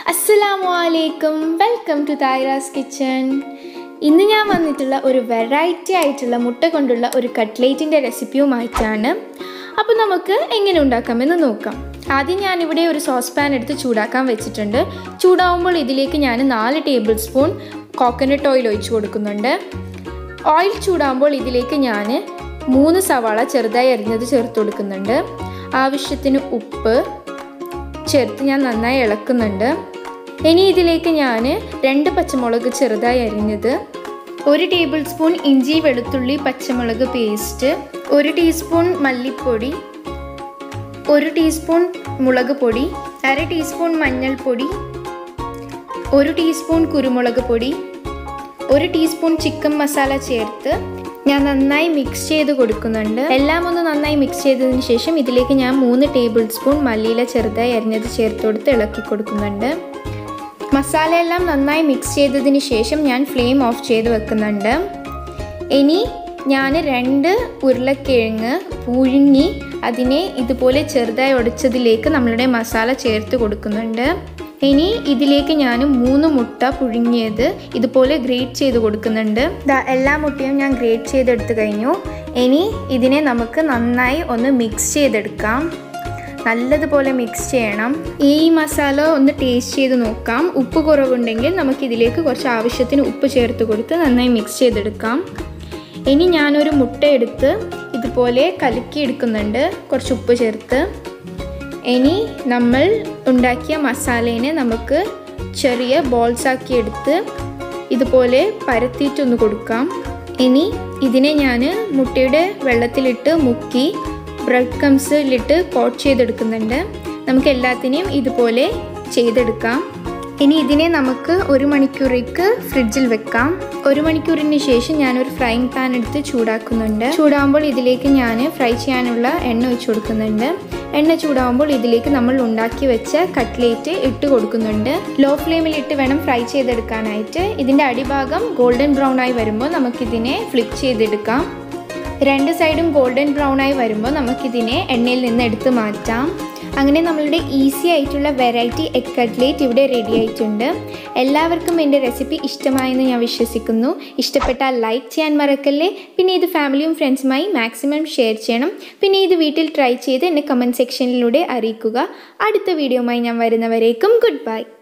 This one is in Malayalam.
അസ്സലാമു അലൈക്കും വെൽക്കം ടു തായ്റാസ് കിച്ചൺ ഇന്ന് ഞാൻ വന്നിട്ടുള്ള ഒരു വെറൈറ്റി ആയിട്ടുള്ള മുട്ട കൊണ്ടുള്ള ഒരു കട്ട്ലേറ്റിൻ്റെ റെസിപ്പിയുമായിട്ടാണ് അപ്പോൾ നമുക്ക് എങ്ങനെ ഉണ്ടാക്കാമെന്ന് നോക്കാം ആദ്യം ഞാനിവിടെ ഒരു സോസ് പാൻ എടുത്ത് ചൂടാക്കാൻ വെച്ചിട്ടുണ്ട് ചൂടാവുമ്പോൾ ഇതിലേക്ക് ഞാൻ നാല് ടേബിൾ സ്പൂൺ കോക്കനട്ട് ഓയിൽ ഒഴിച്ചു കൊടുക്കുന്നുണ്ട് ഓയിൽ ചൂടാകുമ്പോൾ ഇതിലേക്ക് ഞാൻ മൂന്ന് സവാള ചെറുതായി അരിഞ്ഞത് ചേർത്ത് കൊടുക്കുന്നുണ്ട് ആവശ്യത്തിന് ഉപ്പ് ചേർത്ത് ഞാൻ നന്നായി ഇളക്കുന്നുണ്ട് ഇനി ഇതിലേക്ക് ഞാൻ രണ്ട് പച്ചമുളക് ചെറുതായി അരിഞ്ഞത് ഒരു ടേബിൾ സ്പൂൺ ഇഞ്ചി വെളുത്തുള്ളി പച്ചമുളക് പേസ്റ്റ് ഒരു ടീസ്പൂൺ മല്ലിപ്പൊടി ഒരു ടീസ്പൂൺ മുളക് പൊടി അര ടീസ്പൂൺ മഞ്ഞൾപ്പൊടി ഒരു ടീസ്പൂൺ കുരുമുളക് പൊടി ഒരു ടീസ്പൂൺ ചിക്കൻ മസാല ചേർത്ത് ഞാൻ നന്നായി മിക്സ് ചെയ്ത് കൊടുക്കുന്നുണ്ട് എല്ലാം ഒന്ന് നന്നായി മിക്സ് ചെയ്തതിന് ശേഷം ഇതിലേക്ക് ഞാൻ മൂന്ന് ടേബിൾ സ്പൂൺ മല്ലിയില ചെറുതായി അരിഞ്ഞത് ചേർത്ത് കൊടുത്ത് ഇളക്കി കൊടുക്കുന്നുണ്ട് മസാല എല്ലാം നന്നായി മിക്സ് ചെയ്തതിന് ശേഷം ഞാൻ ഫ്ലെയിം ഓഫ് ചെയ്ത് വെക്കുന്നുണ്ട് ഇനി ഞാൻ രണ്ട് ഉരുളക്കിഴങ്ങ് പുഴുങ്ങി അതിനെ ഇതുപോലെ ചെറുതായി ഉടച്ചതിലേക്ക് നമ്മളുടെ മസാല ചേർത്ത് കൊടുക്കുന്നുണ്ട് ഇനി ഇതിലേക്ക് ഞാൻ മൂന്ന് മുട്ട പുഴുങ്ങിയത് ഇതുപോലെ ഗ്രേറ്റ് ചെയ്ത് കൊടുക്കുന്നുണ്ട് ദാ എല്ലാ മുട്ടയും ഞാൻ ഗ്രേറ്റ് ചെയ്തെടുത്ത് കഴിഞ്ഞു ഇനി ഇതിനെ നമുക്ക് നന്നായി ഒന്ന് മിക്സ് ചെയ്തെടുക്കാം നല്ലതുപോലെ മിക്സ് ചെയ്യണം ഈ മസാല ഒന്ന് ടേസ്റ്റ് ചെയ്ത് നോക്കാം ഉപ്പ് കുറവുണ്ടെങ്കിൽ നമുക്ക് ഇതിലേക്ക് കുറച്ച് ആവശ്യത്തിന് ഉപ്പ് ചേർത്ത് കൊടുത്ത് നന്നായി മിക്സ് ചെയ്തെടുക്കാം ഇനി ഞാനൊരു മുട്ട എടുത്ത് ഇതുപോലെ കലക്കി എടുക്കുന്നുണ്ട് കുറച്ച് ഉപ്പ് ചേർത്ത് ഇനി നമ്മൾ ഉണ്ടാക്കിയ മസാലേനെ നമുക്ക് ചെറിയ ബോൾസ് ആക്കി എടുത്ത് ഇതുപോലെ പരത്തിയിട്ടൊന്ന് കൊടുക്കാം ഇനി ഇതിനെ ഞാൻ മുട്ടയുടെ വെള്ളത്തിലിട്ട് മുക്കി ബ്രെഡ് കംസിലിട്ട് കോട്ട് ചെയ്തെടുക്കുന്നുണ്ട് നമുക്ക് എല്ലാത്തിനെയും ഇതുപോലെ ചെയ്തെടുക്കാം ഇനി ഇതിനെ നമുക്ക് ഒരു മണിക്കൂറേക്ക് ഫ്രിഡ്ജിൽ വെക്കാം ഒരു മണിക്കൂറിന് ശേഷം ഞാനൊരു ഫ്രൈങ് പാൻ എടുത്ത് ചൂടാക്കുന്നുണ്ട് ചൂടാകുമ്പോൾ ഇതിലേക്ക് ഞാൻ ഫ്രൈ ചെയ്യാനുള്ള എണ്ണ ഒഴിച്ചു കൊടുക്കുന്നുണ്ട് എണ്ണ ചൂടാകുമ്പോൾ ഇതിലേക്ക് നമ്മൾ ഉണ്ടാക്കി വെച്ച കട്ട്ലേറ്റ് ഇട്ട് കൊടുക്കുന്നുണ്ട് ലോ ഫ്ലെയിമിൽ ഇട്ട് വേണം ഫ്രൈ ചെയ്തെടുക്കാനായിട്ട് ഇതിൻ്റെ അടിഭാഗം ഗോൾഡൻ ബ്രൗൺ ആയി വരുമ്പോൾ നമുക്കിതിനെ ഫ്ലിപ്പ് ചെയ്തെടുക്കാം രണ്ട് സൈഡും ഗോൾഡൻ ബ്രൗൺ ആയി വരുമ്പോൾ നമുക്കിതിനെ എണ്ണയിൽ നിന്ന് എടുത്ത് മാറ്റാം അങ്ങനെ നമ്മളുടെ ഈസി ആയിട്ടുള്ള വെറൈറ്റി എഗ് കട്ട്ലേറ്റ് ഇവിടെ റെഡി ആയിട്ടുണ്ട് എല്ലാവർക്കും എൻ്റെ റെസിപ്പി ഇഷ്ടമായെന്ന് ഞാൻ വിശ്വസിക്കുന്നു ഇഷ്ടപ്പെട്ടാൽ ലൈക്ക് ചെയ്യാൻ മറക്കല്ലേ പിന്നെ ഇത് ഫാമിലിയും ഫ്രണ്ട്സുമായി മാക്സിമം ഷെയർ ചെയ്യണം പിന്നെ ഇത് വീട്ടിൽ ട്രൈ ചെയ്ത് എന്നെ കമൻറ്റ് സെക്ഷനിലൂടെ അറിയിക്കുക അടുത്ത വീഡിയോയുമായി ഞാൻ വരുന്നവരേക്കും ഗുഡ് ബൈ